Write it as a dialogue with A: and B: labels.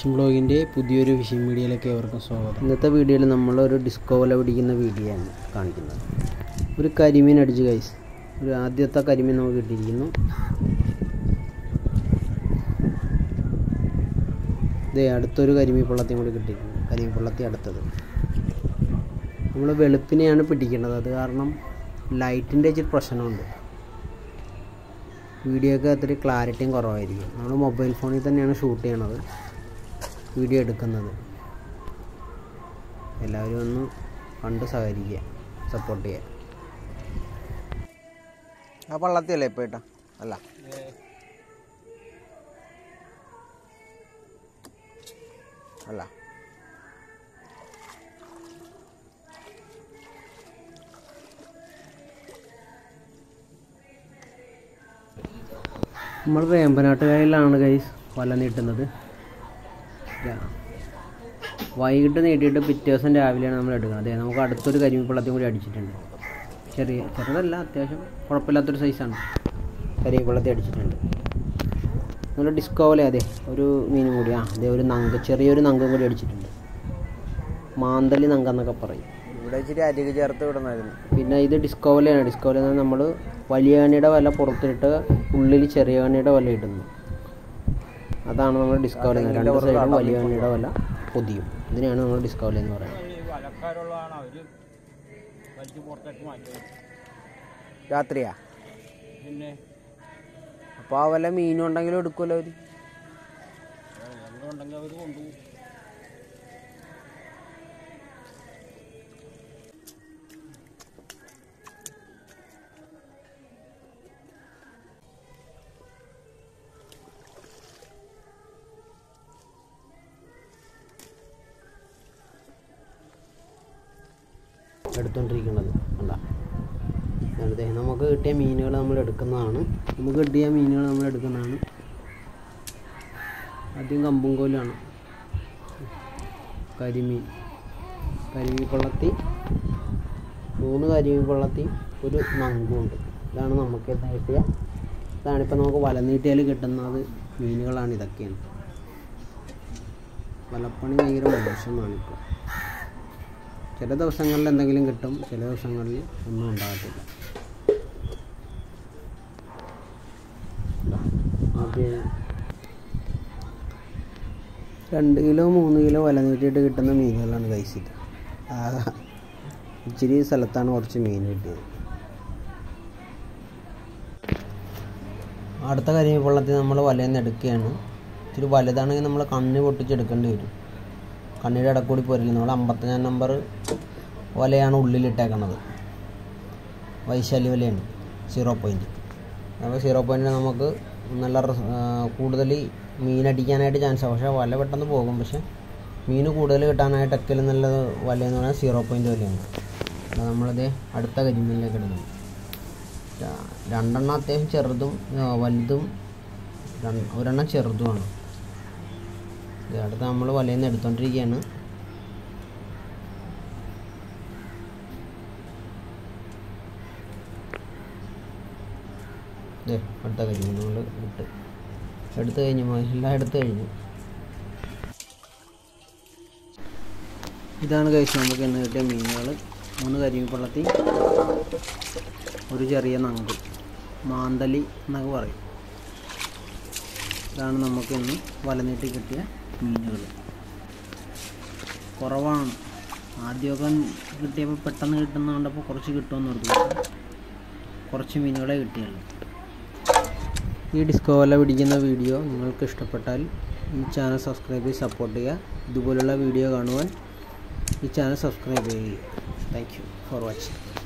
A: phishing ബ്ലോഗിൻ്റെ പുതിയൊരു phishing വീഡിയോയിലേക്ക് ഏവർക്കും സ്വാഗതം ഇന്നത്തെ വീഡിയോയിൽ നമ്മളൊരു ഡിസ്കോ വല പിടിക്കുന്ന വീഡിയോ ആണ് കാണിക്കുന്നത് ഒരു കരിമീൻ അടിച്ച് കൈസ് ഒരു ആദ്യത്തെ കരിമീൻ നമുക്ക് കിട്ടിയിരിക്കുന്നു ഇതേ അടുത്തൊരു കരിമീൻ പൊള്ളത്തിയും കൂടി കിട്ടിയിട്ടുണ്ട് കരിമീൻ പൊള്ളത്തി അടുത്തത് നമ്മൾ വെളുപ്പിനെയാണ് പിടിക്കേണ്ടത് അത് കാരണം ലൈറ്റിൻ്റെ ഇച്ചിരി പ്രശ്നമുണ്ട് വീഡിയോക്ക് അത്ര ക്ലാരിറ്റിയും കുറവായിരിക്കും നമ്മൾ മൊബൈൽ ഫോണിൽ തന്നെയാണ് ഷൂട്ട് ചെയ്യണത് വീഡിയോ എടുക്കുന്നത് എല്ലാവരും ഒന്ന് കണ്ട് സഹകരിക്കുക സപ്പോർട്ട് ചെയ്യുക ആ പള്ളത്തിയല്ലേ ഇപ്പോൾ ഏട്ടാ അല്ല അല്ല നമ്മൾ വേമ്പനാട്ടുകായലിലാണ് ഗൈസ് വല നീട്ടുന്നത് രാ- വൈകിട്ട് നീട്ടിയിട്ട് പിറ്റേ ദിവസം രാവിലെയാണ് നമ്മൾ എടുക്കുന്നത് അതെ നമുക്ക് അടുത്തൊരു കരിമീപ്പള്ളത്തും കൂടി അടിച്ചിട്ടുണ്ട് ചെറിയ ചെറുതല്ല അത്യാവശ്യം കുഴപ്പമില്ലാത്തൊരു സൈസാണ് കരിമീപ്പള്ളത്തി അടിച്ചിട്ടുണ്ട് നല്ല ഡിസ്കോ പോലെ അതെ ഒരു മീനും കൂടി ആ അതെ ഒരു നങ്ക് ചെറിയൊരു നങ്കം കൂടി അടിച്ചിട്ടുണ്ട് മാന്തലി നങ്കെന്നൊക്കെ പറയും
B: ഇവിടെ ഇച്ചിരി അരികെ ചേർത്ത് വിടണമായിരുന്നു
A: പിന്നെ ഇത് ഡിസ്കോവലയാണ് ഡിസ്കോവല നമ്മൾ വലിയ കണ്ണിയുടെ വല പുറത്തിട്ട് ഉള്ളിൽ ചെറിയ കണ്ണിയുടെ വല ഇടുന്നു അതാണ് നമ്മൾ ഡിസ്കോവല എന്ന് രണ്ട് സൈഡും വലിയ കണ്ണിയുടെ വല പൊതിയും ഇതിനെയാണ് നമ്മൾ ഡിസ്കോവല എന്ന് പറയുന്നത്
B: വലക്കാരുള്ളതാണ് അവര് വലിച്ചു പുറത്തേക്ക് മാറ്റി
A: രാത്രിയാ
B: പിന്നെ
A: അപ്പോൾ ആ വല്ല മീനും ഉണ്ടെങ്കിലും എടുക്കുമല്ലോ അവർ
B: എന്തുണ്ടെങ്കിൽ അവർ കൊണ്ടുപോകും
A: എടുത്തുകൊണ്ടിരിക്കുന്നത് അല്ല വെറുതെ നമുക്ക് കിട്ടിയ മീനുകൾ നമ്മൾ എടുക്കുന്നതാണ് നമുക്ക് കിട്ടിയ മീനുകൾ നമ്മൾ എടുക്കുന്നതാണ് ആദ്യം കമ്പും കോലാണ് കരിമീൻ കരിമീൻ കൊള്ളത്തി മൂന്ന് കരിമീൻ കൊള്ളത്തി ഒരു നങ്കുണ്ട് ഇതാണ് നമുക്ക് ഇന്ന് കിട്ടിയ ഇതാണിപ്പോൾ നമുക്ക് വല നീട്ടിയാൽ കിട്ടുന്നത് മീനുകളാണ് ഇതൊക്കെയാണ് വലപ്പണി ഭയങ്കര മോശമാണിപ്പോൾ ചില ദിവസങ്ങളിൽ എന്തെങ്കിലും കിട്ടും ചില ദിവസങ്ങളിൽ ഒന്നും ഉണ്ടാകത്തില്ല ആദ്യം രണ്ട് കിലോ മൂന്ന് കിലോ വല നീട്ടിയിട്ട് കിട്ടുന്ന മീനുകളാണ് കഴിച്ചത് ആ ഇച്ചിരി സ്ഥലത്താണ് കുറച്ച് മീൻ കിട്ടിയത് അടുത്ത കരിമീൻ വെള്ളത്തിൽ നമ്മൾ വലയിൽ നിന്ന് എടുക്കുകയാണ് ഇച്ചിരി വലുതാണെങ്കിൽ നമ്മൾ കണ്ണ് പൊട്ടിച്ചെടുക്കേണ്ടി വരും കണ്ണിയുടെ ഇടക്കൂടി പോരില്ല നമ്മൾ അമ്പത്തഞ്ചാം നമ്പർ വലയാണ് ഉള്ളിലിട്ടേക്കണത് വൈശാലി വലയാണ് സീറോ പോയിൻറ്റ് അപ്പോൾ സീറോ പോയിൻറ്റിന് നമുക്ക് നല്ല റിസ്- ആ, കൂടുതൽ മീനടിക്കാനായിട്ട് ചാൻസ് ആണ് പക്ഷേ വല പെട്ടെന്ന് പോകും പക്ഷേ മീൻ കൂടുതൽ കിട്ടാനായിട്ട് എക്കലും നല്ലത് വലയെന്ന് പറഞ്ഞാൽ സീറോ പോയിൻറ്റ് വലയാണ് അപ്പോൾ നമ്മളിത് അടുത്ത കരിമീനിലേക്ക് ഇടുന്നു ര- രണ്ടെണ്ണം അത്യാവശ്യം ചെറുതും ആ, വലുതും രണ്ട്- ഒരെണ്ണം ചെറുതുമാണ് ഇത് അടുത്ത് നമ്മൾ വലയിൽ നിന്ന് എടുത്തോണ്ടിരിക്കുകയാണ് ദേ, അടുത്ത കഴിഞ്ഞു നമ്മൾ ഇട്ട് എടുത്തു കഴിഞ്ഞു മോനെ, എല്ലാം എടുത്തു കഴിഞ്ഞു ഇതാണ് കഴിച്ചു നമുക്ക് ഇന്ന് കിട്ടിയ മീനുകൾ മൂന്ന് കരിമീപ്പള്ളത്തി ഒരു ചെറിയ നങ്ക് മാന്തലി എന്നൊക്കെ പറയും ഇതാണ് നമുക്ക് ഇന്ന് വല നീട്ടി കിട്ടിയ മീനുകൾ കുറവാണ് ആദ്യമൊക്കെ കിട്ടിയപ്പോൾ പെട്ടെന്ന് കിട്ടുന്ന കണ്ടപ്പോൾ കുറച്ച് കിട്ടുമെന്ന് ഓർത്തു പക്ഷേ കുറച്ച് മീനുകളെ കിട്ടിയുള്ളൂ ഈ ഡിസ്കോ വല പിടിക്കുന്ന വീഡിയോ നിങ്ങൾക്ക് ഇഷ്ടപ്പെട്ടാൽ ഈ ചാനൽ സബ്സ്ക്രൈബ് ചെയ്ത് സപ്പോർട്ട് ചെയ്യുക ഇതുപോലുള്ള വീഡിയോ കാണുവാൻ ഈ ചാനൽ സബ്സ്ക്രൈബ് ചെയ്യുക താങ്ക് യു ഫോർ വാച്ചിങ്